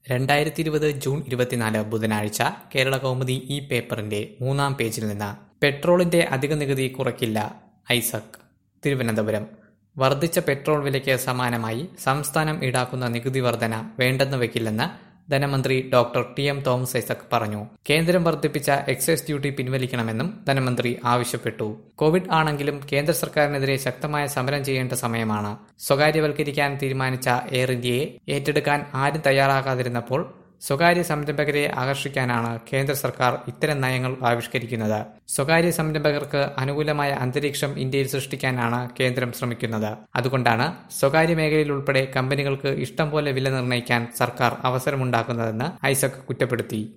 രണ്ടായിരത്തി ഇരുപത് ജൂൺ ഇരുപത്തിനാല് ബുധനാഴ്ച കേരള കൗമുദി ഈ പേപ്പറിന്റെ മൂന്നാം പേജിൽ നിന്ന് പെട്രോളിന്റെ അധിക നികുതി കുറയ്ക്കില്ല ഐസക് തിരുവനന്തപുരം വർദ്ധിച്ച പെട്രോൾ വിലയ്ക്ക് സമാനമായി സംസ്ഥാനം ഈടാക്കുന്ന നികുതി വർധന വേണ്ടെന്ന് വെക്കില്ലെന്ന് ധനമന്ത്രി doctor T M Thomas Isaac പറഞ്ഞു കേന്ദ്രം വർദ്ധിപ്പിച്ച എക്സൈസ് ഡ്യൂട്ടി പിൻവലിക്കണമെന്നും ധനമന്ത്രി ആവശ്യപ്പെട്ടു കോവിഡ് ആണെങ്കിലും കേന്ദ്ര സർക്കാരിനെതിരെ ശക്തമായ സമരം ചെയ്യേണ്ട സമയമാണ് സ്വകാര്യവൽക്കരിക്കാൻ തീരുമാനിച്ച എയർ ഇന്ത്യയെ ഏറ്റെടുക്കാൻ ആരും തയ്യാറാകാതിരുന്നപ്പോൾ സ്വകാര്യ സംരംഭകരെ ആകർഷിക്കാനാണ് കേന്ദ്ര സർക്കാർ ഇത്തരം നയങ്ങൾ ആവിഷ്കരിക്കുന്നത് സ്വകാര്യ സംരംഭകർക്ക് അനുകൂലമായ അന്തരീക്ഷം ഇന്ത്യയിൽ സൃഷ്ടിക്കാനാണ് കേന്ദ്രം ശ്രമിക്കുന്നത് അതുകൊണ്ടാണ് സ്വകാര്യ മേഖലയിൽ ഉൾപ്പെടെ കമ്പനികൾക്ക് ഇഷ്ടം പോലെ വില നിർണ്ണയിക്കാൻ സർക്കാർ അവസരമുണ്ടാക്കുന്നതെന്ന് ഐസക് കുറ്റപ്പെടുത്തി